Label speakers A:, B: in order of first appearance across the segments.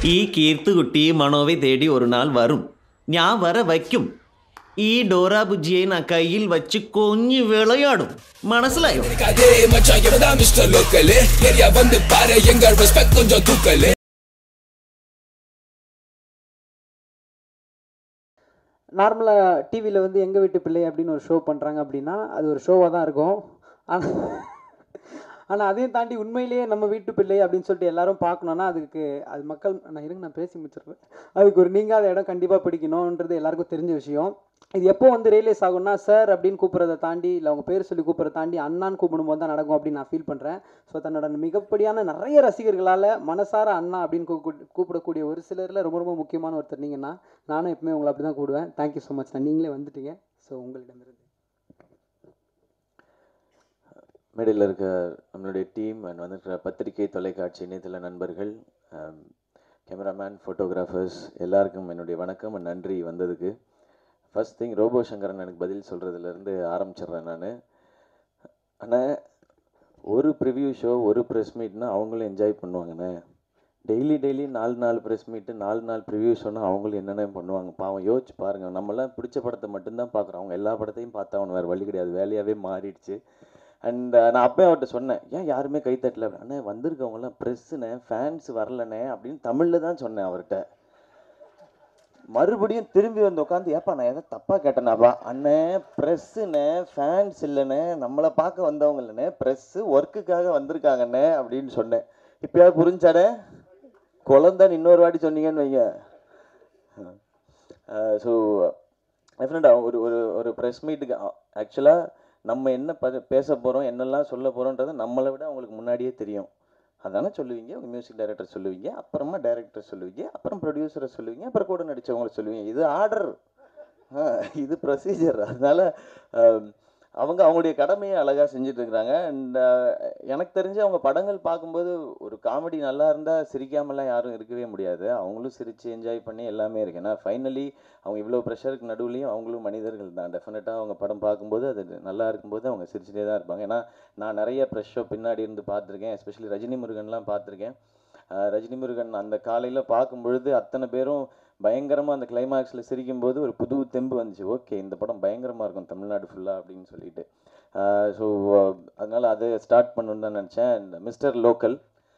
A: ഈ കീർത്തുകുട്ടി മണോവെ തേടി ഒരു നാൾ വരും ഞാൻ വര വയ്ക്കും ഈ ഡോറ ബുജിയെ ഞാൻ കയ്യിൽ വച്ച് കൊഞ്ഞു വിളയാടും മനസ്സിലായോ
B: அதே மச்சான் இவதான் மிஸ்டர் லோக்கலு ஏரியா வந்து பாரு எங்கள் ரெஸ்பெக்ட் கொஞ்சம் தூக்கலு
C: நார்மலாக டிவியில் வந்து எங்கள் வீட்டு பிள்ளை அப்படின்னு ஒரு ஷோ பண்ணுறாங்க அப்படின்னா அது ஒரு ஷோவாக தான் இருக்கும் ஆனால் ஆனால் அதையும் தாண்டி உண்மையிலேயே நம்ம வீட்டு பிள்ளை அப்படின்னு சொல்லிட்டு எல்லாரும் பார்க்கணுன்னா அதுக்கு அது மக்கள் நான் இருங்க நான் பேசி முடிச்சிடுறேன் அதுக்கு ஒரு நீங்காத இடம் கண்டிப்பாக பிடிக்கணுன்றது எல்லாருக்கும் தெரிஞ்ச விஷயம் இது எப்போ வந்து ரியலைஸ் ஆகும்னா சார் அப்படின்னு கூப்பிட்றத தாண்டி இல்லை அவங்க பேர் சொல்லி கூப்பிட்றத தாண்டி அண்ணான்னு கூப்பிடும்போது தான் நடக்கும் அப்படின்னு நான் ஃபீல் பண்ணுறேன் ஸோ தன்னோட மிகப்படியான நிறைய ரசிகர்களால் மனசார அண்ணா அப்படின்னு கூப்பிட- கூப்பிடக்கூடிய ஒரு சிலரில் ரொம்ப ரொம்ப முக்கியமான ஒருத்தர் நீங்கன்னா நானும் எப்பவுமே உங்களை அப்படி தான் கூடுவேன் தேங்க்யூ ஸோ மச் நான் நீங்களே வந்துட்டீங்க ஸோ உங்களிடமிருந்து
D: மேடையில் இருக்க நம்மளுடைய டீம் அண்ட் வந்திருக்கிற பத்திரிகை தொலைக்காட்சி இணையதள நண்பர்கள் கேமராமேன் ஃபோட்டோகிராஃபர்ஸ் எல்லாருக்கும் என்னுடைய வணக்கம் and நன்றி வந்ததுக்கு ஃபர்ஸ்ட் திங் ரோபோ சங்கரன் எனக்கு பதில் சொல்கிறதுலேருந்து ஆரம்பிச்சிடுறேன் நான் ஆனால் ஒரு ப்ரிவ்யூ ஷோ ஒரு ப்ரெஸ் மீட்னா அவங்களும் என்ஜாய் பண்ணுவாங்கண்ணே டெய்லி டெய்லி நாலு நாலு ப்ரெஸ் மீட்டு நாலு நாலு ப்ரிவ்யூ ஷோனா அவங்களும் என்னென்ன பண்ணுவாங்க பாவம் யோசிச்சு பாருங்கள் நம்மலாம் பிடிச்ச படத்தை மட்டும்தான் பார்க்குறோம் அவங்க எல்லா படத்தையும் பார்த்தா அவனு வேறு வழி கிடையாது வேலையாகவே மாறிடுச்சு அண்ட் நான் அப்பயே அவர்கிட்ட சொன்னேன் ஏன் யாருமே கை தட்டல அண்ணே வந்திருக்கவங்கலாம் ப்ரெஸ்ஸுண்ணே ஃபேன்ஸ் வரலண்ணே அப்படின்னு தமிழில் தான் சொன்னேன் அவர்கிட்ட மறுபடியும் திரும்பி வந்து உட்காந்து ஏப்பா நான் எதை தப்பாக கேட்டேனாப்பா அண்ணே ப்ரெஸ்ஸுண்ணே ஃபேன்ஸ் இல்லைண்ணே நம்மளை பார்க்க வந்தவங்க இல்லைண்ணே ப்ரெஸ்ஸு ஒர்க்குக்காக வந்திருக்காங்கண்ணே அப்படின்னு சொன்னேன் இப்பயாவது புரிஞ்சாடே குழந்தைன்னு இன்னொரு வாட்டி சொன்னீங்கன்னு வைங்க ஸோ டெஃபினட்டாக ஒரு ஒரு ஒரு ப்ரெஸ் மீட்டுக்கு ஆக்சுவலாக நம்ம என்ன ப பேச போகிறோம் என்னெல்லாம் சொல்ல போகிறோன்றது நம்மளை விட அவங்களுக்கு முன்னாடியே தெரியும் அதானே சொல்லுவீங்க உங்கள் மியூசிக் டைரக்டர் சொல்லுவீங்க அப்புறமா டைரக்டர் சொல்லுவீங்க அப்புறம் ப்ரொடியூசரை சொல்லுவீங்க அப்புறம் கூட நடித்தவங்களை சொல்லுவீங்க இது ஆர்டர் இது ப்ரொசீஜர் அதனால ஆம், அவங்க அவங்களுடைய கடமையை அழகாக செஞ்சுட்டு இருக்கிறாங்க அண்ட் எனக்கு தெரிஞ்சு அவங்க படங்கள் பார்க்கும்போது ஒரு காமெடி நல்லா இருந்தால் சிரிக்காமலாம் யாரும் இருக்கவே முடியாது அவங்களும் சிரித்து என்ஜாய் பண்ணி எல்லாமே இருக்கு ஏன்னா ஃபைனலி அவங்க இவ்வளோ ப்ரெஷருக்கு நடுவுலையும் அவங்களும் மனிதர்கள் தான் டெஃபினட்டாக அவங்க படம் பார்க்கும்போது அது நல்லா இருக்கும்போது அவங்க சிரிச்சுட்டே தான் இருப்பாங்க ஏன்னா நான் நிறைய ப்ரெஷ் ஷோ பின்னாடி இருந்து பார்த்துருக்கேன் எஸ்பெஷலி ரஜினி முருகன்லாம் பார்த்துருக்கேன் அஹ் ரஜினி முருகன் அந்த காலையில் பார்க்கும் பொழுது அத்தனை பேரும் பயங்கரமாக அந்த கிளைமாக்ஸில் சிரிக்கும்போது ஒரு புது தெம்பு வந்துச்சு ஓகே இந்த படம் பயங்கரமாக இருக்கும் தமிழ்நாடு ஃபுல்லாக அப்படின்னு சொல்லிட்டு ஸோ அதனால் அதை ஸ்டார்ட் பண்ணணுன்னு தான் நினச்சேன் இந்த மிஸ்டர் லோக்கல்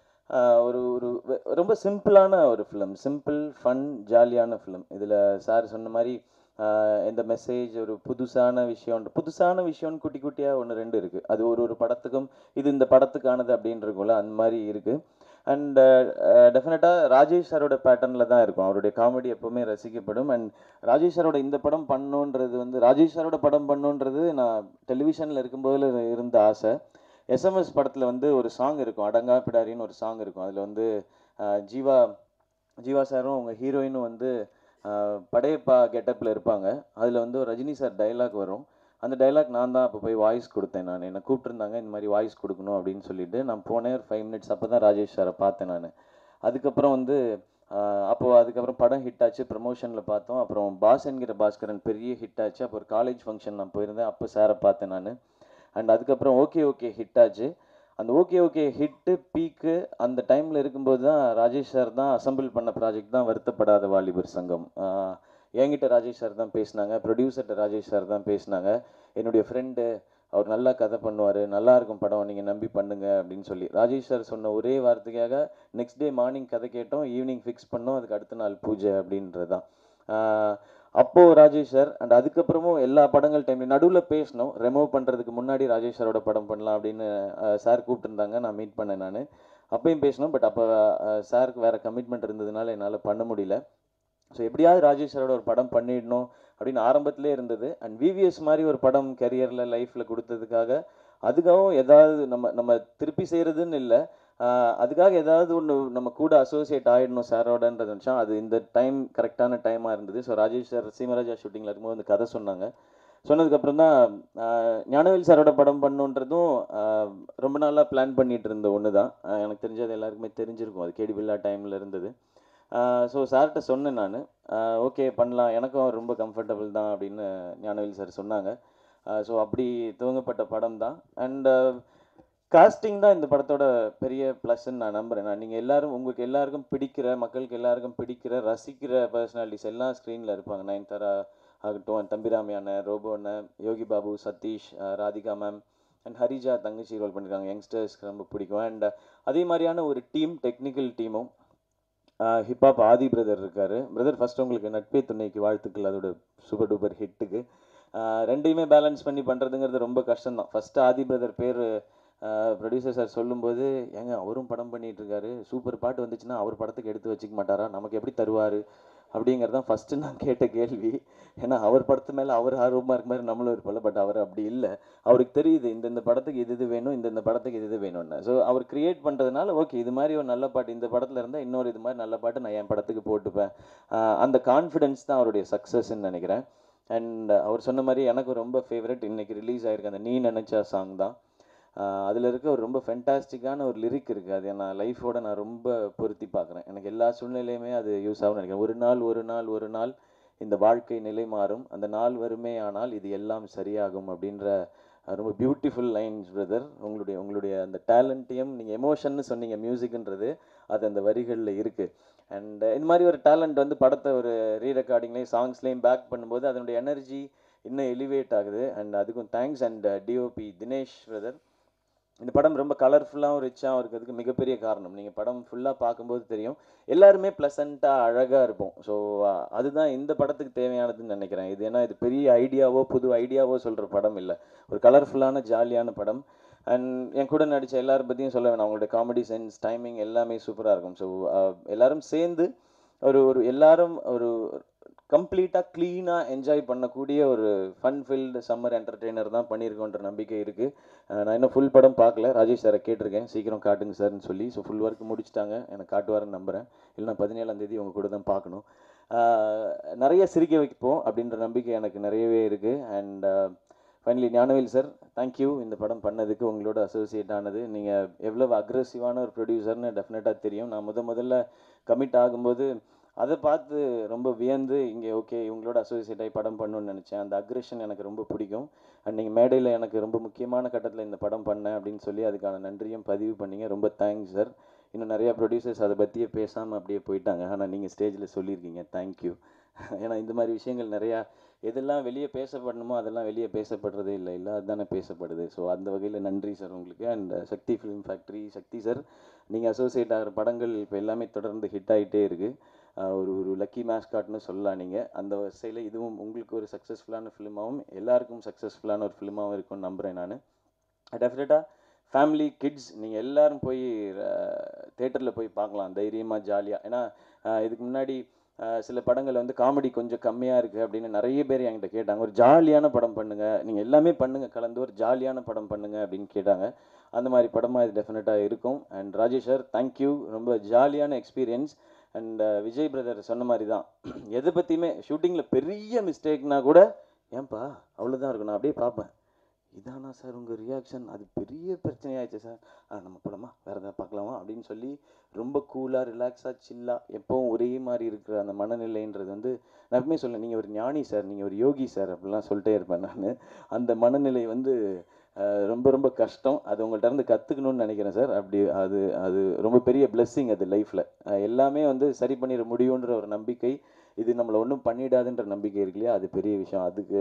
D: ஒரு ஒரு வெ- ரொம்ப சிம்பிளான ஒரு ஃபிலிம் சிம்பிள் ஃபன் ஜாலியான ஃபிலிம் இதில் சார் சொன்ன மாதிரி ஆஹ் இந்த மெசேஜ் ஒரு புதுசான விஷயம் புதுசான விஷயம்னு குட்டி குட்டியாக ஒன்று ரெண்டு இருக்குது அது ஒரு ஒரு படத்துக்கும் இது இந்த படத்துக்கானது அப்படின்னு இருக்கும்ல அந்த மாதிரி இருக்குது அண்ட் டெஃபினட்டாக ராஜேஷ் சாரோட பேட்டர்னில் தான் இருக்கும் அவருடைய காமெடி எப்போவுமே ரசிக்கப்படும் அண்ட் ராஜேஷ் சாரோட இந்த படம் பண்ணுன்றது வந்து ராஜேஷ் சாரோட படம் பண்ணுன்றது நான் டெலிவிஷனில் இருக்கும்போது இருந்த ஆசை எஸ்எம்எஸ் படத்தில் வந்து ஒரு சாங் இருக்கும் அடங்கா பிடாரின்னு ஒரு சாங் இருக்கும் அதில் வந்து ஆஹ் ஜீவா ஜீவா சாரும் உங்கள் ஹீரோயினும் வந்து ஆஹ் படையப்பா கெட்டப்பில் இருப்பாங்க அதில் வந்து ஒரு ரஜினி சார் டைலாக் வரும் அந்த டைலாக் நான் தான் அப்போ போய் வாய்ஸ் கொடுத்தேன் நான் என்னை கூப்பிட்டுருந்தாங்க இந்த மாதிரி வாய்ஸ் கொடுக்கணும் அப்படின்னு சொல்லிட்டு நான் போனேன் ஒரு ஃபைவ் மினிட்ஸ் அப்போ தான் ராஜேஷ் சாரை பார்த்தேன் நான் அதுக்கப்புறம் வந்து ஆஹ் அப்போ அதுக்கப்புறம் படம் ஹிட் ஆச்சு ப்ரமோஷனில் பார்த்தோம் அப்புறம் பாஸ் என்கிற பாஸ்கரன் பெரிய ஹிட் ஆச்சு அப்போ ஒரு காலேஜ் ஃபங்க்ஷன் நான் போயிருந்தேன் அப்போ சாரை பார்த்தேன் நான் அண்ட் அதுக்கப்புறம் ஓகே ஓகே ஹிட் ஆச்சு அந்த ஓகே ஓகே ஹிட்டு பீக்கு அந்த டைமில் இருக்கும்போது தான் ராஜேஷ் சார் தான் அசெம்பிள் பண்ண ப்ராஜெக்ட் தான் வருத்தப்படாத வாலிபர் சங்கம் ஆஹ் என்கிட்ட ராஜேஷ் சார் தான் பேசினாங்க ப்ரொடியூசர்கிட்ட ராஜேஷ் சார் தான் பேசினாங்க என்னுடைய ஃப்ரெண்டு அவர் நல்லா கதை பண்ணுவார் நல்லா இருக்கும் படம் நீங்கள் நம்பி பண்ணுங்க அப்படின்னு சொல்லி ராஜேஷ் சார் சொன்ன ஒரே வார்த்தைக்காக நெக்ஸ்ட் டே மார்னிங் கதை கேட்டோம் ஈவினிங் ஃபிக்ஸ் பண்ணோம் அதுக்கு அடுத்த நாள் பூஜை அப்படின்றது தான் ஆஹ் அப்போ ராஜேஷ் சார் அண்ட் அதுக்கப்புறமும் எல்லா படங்கள் டைம் நடுவில் பேசணும் ரெமூவ் பண்ணுறதுக்கு முன்னாடி ராஜேஷ் சாரோட படம் பண்ணலாம் அப்படின்னு சார் கூப்பிட்டுருந்தாங்க நான் மீட் பண்ணேன் நான் அப்பயும் பேசணும் பட் அப்போ சாருக்கு வேறு கமிட்மெண்ட் இருந்ததுனால என்னால் பண்ண முடியல ஸோ எப்படியாவது ராஜேஷ் சாரோட ஒரு படம் பண்ணிடணும் அப்படின்னு ஆரம்பத்திலே இருந்தது அண்ட் விவிஎஸ் மாதிரி ஒரு படம் கரியரில் லைஃப்பில் கொடுத்ததுக்காக அதுக்காகவும் ஏதாவது நம்ம நம்ம திருப்பி செய்கிறதுன்னு இல்லை அதுக்காக ஏதாவது ஒன்று நம்ம கூட அசோசியேட் ஆகிடணும் சாரோடன்றது நினச்சா அது இந்த டைம் கரெக்டான டைமாக இருந்தது ஸோ ராஜேஷ் சார் சீமராஜா ஷூட்டிங்கில் இருக்கும்போது அந்த கதை சொன்னாங்க சொன்னதுக்கப்புறம் தான் ஆஹ், ஞானவேல் சாரோட படம் பண்ணுன்றதும் ஆஹ், ரொம்ப நாளாக பிளான் பண்ணிட்டு இருந்த ஒன்று தான் ஆஹ், எனக்கு தெரிஞ்சது எல்லாருக்குமே தெரிஞ்சிருக்கும் அது கேடி பில்லா டைமில் இருந்தது ஸோ சார்கிட்ட சொன்னேன் நான் ஓகே பண்ணலாம் எனக்கும் ரொம்ப கம்ஃபர்டபுள் தான் அப்படின்னு ஞானவேல் சார் சொன்னாங்க ஸோ அப்படி துவங்கப்பட்ட படம் தான் அண்ட் காஸ்டிங் தான் இந்த படத்தோட பெரிய ப்ளஸ்ன்னு நான் நம்புகிறேன் நான் நீங்கள் எல்லாரும் உங்களுக்கு எல்லாருக்கும் பிடிக்கிற மக்களுக்கு எல்லாருக்கும் பிடிக்கிற ரசிக்கிற பர்சனாலிட்டிஸ் எல்லாம் ஸ்க்ரீனில் இருப்பாங்க நயன்தாரா ஆகட்டும் தம்பிராமி அண்ணன் ரோபோ அண்ணன் யோகி பாபு சதீஷ் அஹ் ராதிகா மேம் அண்ட் ஹரிஜா தங்கச்சி ரோல் பண்ணியிருக்காங்க யங்ஸ்டர்ஸ்க்கு ரொம்ப பிடிக்கும் அண்ட் அதே மாதிரியான ஒரு டீம் டெக்னிக்கல் டீமும் ஹிப்ஹாப் ஆதி பிரதர் இருக்கார் பிரதர் ஃபர்ஸ்ட் உங்களுக்கு நட்பே துணைக்கு வாழ்த்துக்கள் அதோட சூப்பர் டூப்பர் ஹிட்டுக்கு ரெண்டையுமே பேலன்ஸ் பண்ணி பண்ணுறதுங்கிறது ரொம்ப கஷ்டம்தான் ஃபஸ்ட்டு ஆதி பிரதர் பேர் ப்ரொடியூசர் சார் சொல்லும்போது ஏங்க அவரும் படம் பண்ணிட்டு இருக்காரு சூப்பர் பாட்டு வந்துச்சுன்னா அவர் படத்துக்கு எடுத்து வச்சுக்க மாட்டாரா நமக்கு எப்படி தருவார் அப்படிங்கிறது தான் ஃபஸ்ட்டு நான் கேட்ட கேள்வி ஏன்னா அவர் படத்து மேலே அவர் ஆர்வமாக இருக்க மாதிரி நம்மளும் இருப்போம்ல பட் அவர் அப்படி இல்லை அவருக்கு தெரியுது இந்த இந்த படத்துக்கு இது இது வேணும் இந்த இந்த படத்துக்கு இது இது வேணும்னு ஸோ அவர் கிரியேட் பண்ணுறதுனால ஓகே இது மாதிரி ஒரு நல்ல பாட்டு இந்த படத்தில் இருந்தால் இன்னொரு இது மாதிரி நல்ல பாட்டு நான் என் படத்துக்கு போட்டுப்பேன் ஆஹ் அந்த கான்ஃபிடென்ஸ் தான் அவருடைய சக்ஸஸ்ன்னு நினைக்கிறேன் அண்ட் அவர் சொன்ன மாதிரி எனக்கு ரொம்ப ஃபேவரட் இன்னைக்கு ரிலீஸ் ஆயிருக்கு அந்த நீ நினச்சா சாங் தான் அதில் இருக்க ஒரு ரொம்ப ஃபென்டாஸ்டிக்கான ஒரு லிரிக் இருக்குது அது நான் லைஃபோட நான் ரொம்ப பொருத்தி பார்க்குறேன் எனக்கு எல்லா சூழ்நிலையுமே அது யூஸ் ஆகும்னு நினைக்கிறேன் ஒரு நாள் ஒரு நாள் ஒரு நாள் இந்த வாழ்க்கை நிலை மாறும் அந்த நாள் வருமே ஆனால் இது எல்லாம் சரியாகும் அப்படின்ற அஹ், ரொம்ப பியூட்டிஃபுல் லைன்ஸ் பிரதர் உங்களுடைய உங்களுடைய அந்த டேலண்ட்டையும் நீங்கள் எமோஷன்னு சொன்னீங்க மியூசிக்ன்றது அது அந்த வரிகளில் இருக்குது அண்ட் இந்த மாதிரி ஒரு டேலண்ட் வந்து படத்தை ஒரு ரீ ரெக்கார்டிங்லேயும் சாங்ஸ்லேயும் பேக் பண்ணும்போது அதனுடைய எனர்ஜி இன்னும் எலிவேட் ஆகுது அண்ட் அதுக்கும் thanks and DOP Dinesh brother இந்த படம் ரொம்ப கலர்ஃபுல்லாகவும் ரிச்சாகவும் இருக்கிறதுக்கு மிகப்பெரிய காரணம் நீங்கள் படம் ஃபுல்லாக பார்க்கும்போது தெரியும் எல்லாருமே ப்ளசண்ட்டாக அழகாக இருப்போம் ஸோ அதுதான் இந்த படத்துக்கு தேவையானதுன்னு நினைக்கிறேன் இது ஏன்னா இது பெரிய ஐடியாவோ புது ஐடியாவோ சொல்கிற படம் இல்லை ஒரு கலர்ஃபுல்லான ஜாலியான படம் அண்ட் என் கூட நடித்த எல்லாரும் பற்றியும் சொல்ல வேணாம் அவங்களோட காமெடி சென்ஸ் டைமிங் எல்லாமே சூப்பராக இருக்கும் ஸோ எல்லாரும் சேர்ந்து ஒரு ஒரு எல்லாரும் ஒரு கம்ப்ளீட்டாக க்ளீனாக என்ஜாய் பண்ணக்கூடிய ஒரு ஃபன் ஃபில்டு சம்மர் என்டர்டெய்னர் தான் பண்ணியிருக்கோன்ற நம்பிக்கை இருக்குது நான் இன்னும் ஃபுல் படம் பார்க்கல ராஜேஷ் சாரை கேட்டிருக்கேன் சீக்கிரம் காட்டுங்க சார்னு சொல்லி ஸோ ஃபுல் ஒர்க் முடிச்சிட்டாங்க எனக்கு காட்டுவாருன்னு நம்புகிறேன் இல்லைனா பதினேழாம் தேதி உங்கள் கூட தான் பார்க்கணும் ஆஹ் நிறைய சிரிக்க வைப்போம் அப்படின்ற நம்பிக்கை எனக்கு நிறையவே இருக்குது and finally Gnanavel sir thank you இந்த படம் பண்ணதுக்கு உங்களோட அசோசியேட் ஆனது நீங்கள் எவ்வளோ அக்ரெசிவான ஒரு ப்ரொடியூசர்னு டெஃபினட்டாக தெரியும் நான் முத முதல்ல கமிட் ஆகும்போது அதை பார்த்து ரொம்ப வியந்து இங்கே ஓகே இவங்களோட அசோசியேட் ஆகி படம் பண்ணணும்னு நினச்சேன் அந்த அக்ரெஷன் எனக்கு ரொம்ப பிடிக்கும் அண்ட் நீங்கள் மேடையில் எனக்கு ரொம்ப முக்கியமான கட்டத்தில் இந்த படம் பண்ணேன் அப்படின்னு சொல்லி அதுக்கான நன்றியும் பதிவு பண்ணீங்க ரொம்ப தேங்க்ஸ் சார் இன்னும் நிறையா ப்ரொடியூசர்ஸ் அதை பற்றியே பேசாமல் அப்படியே போயிட்டாங்க ஆனால் நீங்கள் ஸ்டேஜில் சொல்லியிருக்கீங்க தேங்க்யூ ஏன்னா இந்த மாதிரி விஷயங்கள் நிறையா எதெல்லாம் வெளியே பேசப்படணுமோ அதெல்லாம் வெளியே பேசப்படுறதே இல்லை இல்லை அதுதானே பேசப்படுது ஸோ அந்த வகையில் நன்றி சார் உங்களுக்கு and Sakthi film factory Sakthi sir நீங்கள் அசோசியேட் ஆகிற படங்கள் இப்போ எல்லாமே தொடர்ந்து ஹிட் ஆகிட்டே இருக்குது ஒரு ஒரு லக்கி மேஸ்காட்னு சொல்லலாம் நீங்கள் அந்த வரிசையில் இதுவும் உங்களுக்கு ஒரு சக்ஸஸ்ஃபுல்லான ஃபிலிமாகவும் எல்லாருக்கும் சக்ஸஸ்ஃபுல்லான ஒரு ஃபிலிமாகவும் இருக்கும்னு நம்புகிறேன் நான் டெஃபினட்டாக ஃபேமிலி கிட்ஸ் நீங்கள் எல்லாரும் போய் தேட்டரில் போய் பார்க்கலாம் தைரியமாக ஜாலியாக ஏன்னா அஹ், இதுக்கு முன்னாடி அஹ், சில படங்கள் வந்து காமெடி கொஞ்சம் கம்மியாக இருக்குது அப்படின்னு நிறைய பேர் என்கிட்ட கேட்டாங்க ஒரு ஜாலியான படம் பண்ணுங்கள் நீங்கள் எல்லாமே பண்ணுங்கள் கலந்து ஒரு ஜாலியான படம் பண்ணுங்கள் அப்படின்னு கேட்டாங்க அந்த மாதிரி படமாக இது டெஃபினட்டாக இருக்கும் அண்ட் ராஜேஷ் சார் தேங்க்யூ ரொம்ப ஜாலியான எக்ஸ்பீரியன்ஸ் அண்ட் விஜய் பிரதர் சொன்ன மாதிரி தான் எதை பற்றியுமே ஷூட்டிங்கில் பெரிய மிஸ்டேக்னா கூட ஏன்பா அவ்வளோதான் இருக்கும் நான் அப்படியே பார்ப்பேன் இதானா சார் உங்கள் ரியாக்ஷன் அது பெரிய பிரச்சனையாயிடுச்சு சார் ஆ நம்ம போலாமா வேறு எதாவது பார்க்கலாமா அப்படின்னு சொல்லி ரொம்ப கூலாக ரிலாக்ஸாக சில்லாக எப்போவும் ஒரே மாதிரி இருக்கிற அந்த மனநிலைன்றது வந்து நான் எப்பவுமே சொல்லேன் நீங்கள் ஒரு ஞானி சார் நீங்கள் ஒரு யோகி சார் அப்படிலாம் சொல்லிட்டே இருப்பேன் நான் அந்த மனநிலை வந்து அஹ், ரொம்ப ரொம்ப கஷ்டம் அது உங்கள்ட்ட இருந்து கற்றுக்கணும்னு நினைக்கிறேன் சார் அப்படி அது அது ரொம்ப பெரிய blessing அது லைஃப்பில் எல்லாமே வந்து சரி பண்ணிட முடியுன்ற ஒரு நம்பிக்கை இது நம்மளை ஒன்றும் பண்ணிடாதுன்ற நம்பிக்கை இருக்கு இல்லையா அது பெரிய விஷயம் அதுக்கு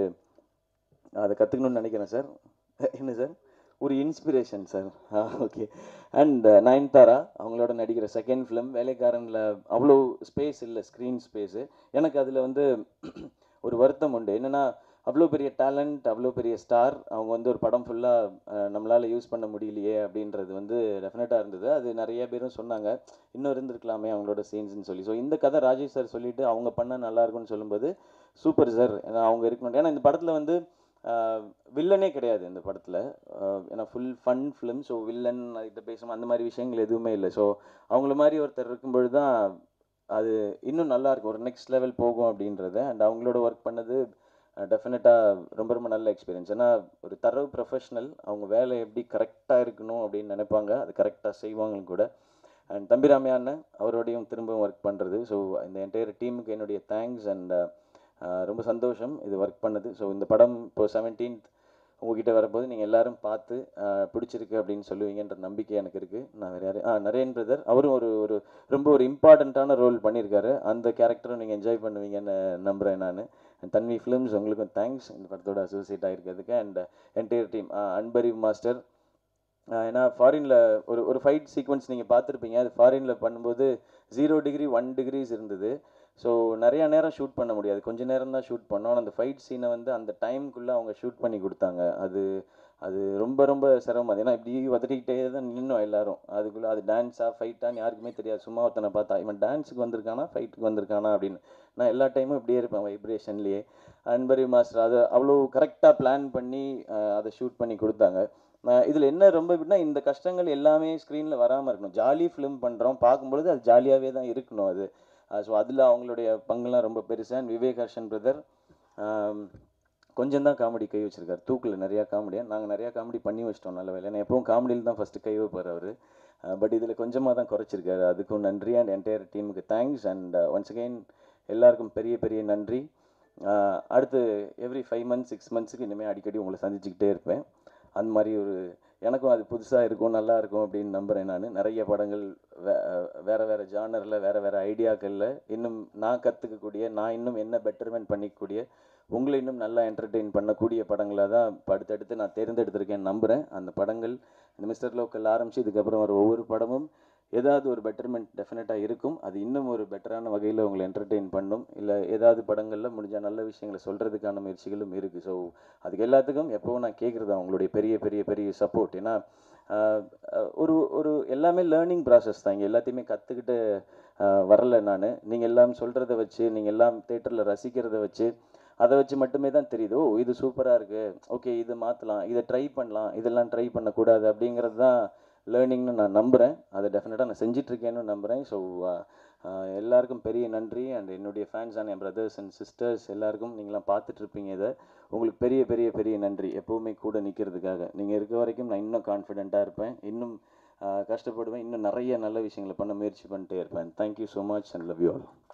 D: அதை கற்றுக்கணும்னு நினைக்கிறேன் சார் என்ன சார் ஒரு inspiration sir okay and Nayanthara அவங்களோட நடிக்கிற செகண்ட் ஃபிலிம் வேலைக்காரனில் அவ்வளோ ஸ்பேஸ் இல்லை ஸ்க்ரீன் ஸ்பேஸு எனக்கு அதில் வந்து ஒரு வருத்தம் உண்டு என்னென்னா அவ்வளோ பெரிய டேலண்ட் அவ்வளோ பெரிய ஸ்டார் அவங்க வந்து ஒரு படம் ஃபுல்லாக நம்மளால் யூஸ் பண்ண முடியலையே அப்படின்றது வந்து டெஃபினட்டாக இருந்தது அது நிறைய பேரும் சொன்னாங்க இன்னும் இருந்திருக்கலாமே அவங்களோட சீன்ஸ்னு சொல்லி ஸோ இந்த கதை ராஜேஷ் சார் சொல்லிட்டு அவங்க பண்ணால் நல்லா இருக்கும்னு சொல்லும்போது சூப்பர் சார் ஏன்னா அவங்க இருக்கணும் ஏன்னா இந்த படத்தில் வந்து வில்லனே கிடையாது இந்த படத்தில் ஏன்னா full fun film so villain அதுக்கிட்ட பேசணும் அந்த மாதிரி விஷயங்கள் எதுவுமே இல்லை ஸோ அவங்கள மாதிரி ஒருத்தர் இருக்கும்பொழுது தான் அது இன்னும் நல்லா இருக்கும் ஒரு நெக்ஸ்ட் லெவல் போகும் அப்படின்றத அண்ட் அவங்களோட ஒர்க் பண்ணது டெஃபினட்டாக ரொம்ப ரொம்ப நல்ல எக்ஸ்பீரியன்ஸ் ஏன்னா ஒரு தரவு ப்ரொஃபஷனல் அவங்க வேலை எப்படி கரெக்டாக இருக்கணும் அப்படின்னு நினைப்பாங்க அது கரெக்டாக செய்வாங்களும் கூட அண்ட் தம்பிராமே அண்ணன் அவரோடையும் திரும்பவும் ஒர்க் பண்ணுறது ஸோ இந்த என்டையர் டீமுக்கு என்னுடைய தேங்க்ஸ் அண்ட் ரொம்ப சந்தோஷம் இது ஒர்க் பண்ணது ஸோ இந்த படம் இப்போ செவன்டீன்த் உங்ககிட்ட வரும்போது நீங்கள் எல்லாரும் பார்த்து ஆஹ், பிடிச்சிருக்கு அப்படின்னு சொல்லுவீங்கன்ற நம்பிக்கை எனக்கு இருக்குது நான் வேறு யாரு ஆ நரேன் பிரதர் அவரும் ஒரு ஒரு ரொம்ப ஒரு இம்பார்ட்டண்ட்டான ரோல் பண்ணியிருக்காரு அந்த கேரக்டரும் நீங்கள் என்ஜாய் பண்ணுவீங்கன்னு நம்புகிறேன் நான் தன்வி ஃபிலிம்ஸ் உங்களுக்கும் தேங்க்ஸ் இந்த படத்தோட அசோசியேட் ஆகிருக்கிறதுக்கு and entire team Anbariv master ஏன்னா ஃபாரினில் ஒரு ஒரு ஃபைட் சீக்வன்ஸ் நீங்கள் பார்த்துருப்பீங்க அது ஃபாரினில் பண்ணும்போது ஜீரோ டிகிரி ஒன் டிகிரிஸ் இருந்தது ஸோ நிறையா நேரம் ஷூட் பண்ண முடியாது கொஞ்ச நேரம் தான் ஷூட் பண்ணோம் ஆனா அந்த ஃபைட் சீனை வந்து அந்த டைம்குள்ளே அவங்க ஷூட் பண்ணி கொடுத்தாங்க அது அது ரொம்ப ரொம்ப சிரமம் அது ஏன்னா இப்படி உதறிக்கிட்டே தான் நின்னோம் எல்லாரும் அதுக்குள்ளே அது டான்ஸாக ஃபைட்டான்னு யாருக்குமே தெரியாது சும்மா ஒருத்தனை பார்த்தா இவன் டான்ஸுக்கு வந்திருக்கானா ஃபைட்டுக்கு வந்திருக்கானா அப்படின்னு நான் எல்லா டைமும் இப்படியே இருப்பேன் வைப்ரேஷன்லேயே அன்பரி மாஸ்டர் அதை அவ்வளோ கரெக்டாக பிளான் பண்ணி அஹ், அதை ஷூட் பண்ணி கொடுத்தாங்க இதில் என்ன ரொம்ப எப்படின்னா இந்த கஷ்டங்கள் எல்லாமே ஸ்க்ரீனில் வராமல் இருக்கணும் ஜாலி ஃபிலிம் பண்ணுறோம் பார்க்கும்பொழுது அது ஜாலியாகவே தான் இருக்கணும் அது ஸோ அதில் அவங்களுடைய பங்குலாம் ரொம்ப பெருசு அண்ட் விவேக் ஹர்ஷன் பிரதர் கொஞ்சம் தான் காமெடி கை வச்சிருக்காரு தூக்கில் நிறையா காமெடியாக நாங்கள் நிறையா காமெடி பண்ணி வச்சிட்டோம் நல்ல வேலை ஏன்னா எப்பவும் காமெடியில் தான் ஃபஸ்ட்டு கை வைப்பார் அவர் பட் இதில் கொஞ்சமாக தான் குறைச்சிருக்காரு அதுக்கும் நன்றி அண்ட் என்டையர் டீமுக்கு தேங்க்ஸ் அண்ட் ஒன்ஸ் அகெயின் எல்லாருக்கும் பெரிய பெரிய நன்றி அஹ், அடுத்து எவ்ரி ஃபைவ் மந்த்ஸ் சிக்ஸ் மந்த்ஸுக்கு இனிமேல் அடிக்கடி உங்களை சந்திச்சுக்கிட்டே இருப்பேன் அந்த மாதிரி ஒரு எனக்கும் அது புதுசாக இருக்கும் நல்லா இருக்கும் அப்படின்னு நம்புகிறேன் நான் நிறைய படங்கள் வே வேறு வேறு ஜானரில் வேறு வேறு ஐடியாக்களில் இன்னும் நான் கற்றுக்கக்கூடிய நான் இன்னும் என்ன பெட்டர்மெண்ட் பண்ணிக்கக்கூடிய உங்களை இன்னும் நல்லா என்டர்டெயின் பண்ணக்கூடிய படங்களாக தான் இப்ப அடுத்தடுத்து நான் தேர்ந்தெடுத்திருக்கேன்னு நம்புகிறேன் அந்த படங்கள் இந்த மிஸ்டர் லோக்கல் ஆரம்பித்து இதுக்கப்புறம் வர ஒவ்வொரு படமும் ஏதாவது ஒரு பெட்டர்மெண்ட் டெஃபினட்டாக இருக்கும் அது இன்னும் ஒரு பெட்டரான வகையில் உங்களை என்டர்டெயின் பண்ணும் இல்லை ஏதாவது படங்களில் முடிஞ்ச நல்ல விஷயங்களை சொல்கிறதுக்கான முயற்சிகளும் இருக்குது ஸோ அதுக்கு எல்லாத்துக்கும் எப்போவும் நான் கேட்குறது உங்களுடைய பெரிய பெரிய பெரிய சப்போர்ட் ஏன்னா ஆஹ், ஆஹ், ஒரு ஒரு எல்லாமே லேர்னிங் ப்ராசஸ் தான் இங்கே எல்லாத்தையுமே கற்றுக்கிட்டு வரல நான் நீங்கள் எல்லாம் சொல்கிறத வச்சு நீங்கள் எல்லாம் தேட்டரில் ரசிக்கிறத வச்சு அதை வச்சு மட்டுமே தான் தெரியுது ஓ இது சூப்பராக இருக்குது ஓகே இது மாற்றலாம் இதை ட்ரை பண்ணலாம் இதெல்லாம் ட்ரை பண்ணக்கூடாது அப்படிங்கிறது தான் லேர்னிங்னு நான் நம்புகிறேன் அதை டெஃபினட்டாக நான் செஞ்சிட்ருக்கேன்னு நம்புகிறேன் ஸோ எல்லாருக்கும் பெரிய நன்றி அண்ட் என்னுடைய ஃபேன்ஸ் அண்ட் என் பிரதர்ஸ் அண்ட் சிஸ்டர்ஸ் எல்லாருக்கும் நீங்களாம் பார்த்துட்ருப்பீங்க இதை உங்களுக்கு பெரிய பெரிய பெரிய நன்றி எப்போவுமே கூட நிற்கிறதுக்காக நீங்கள் இருக்க வரைக்கும் நான் இன்னும் கான்ஃபிடென்ட்டாக இருப்பேன் இன்னும் ஆஹ் கஷ்டப்படுவேன் இன்னும் நிறைய நல்ல விஷயங்களை பண்ண முயற்சி பண்ணிட்டே இருப்பேன் thank you so much and love you all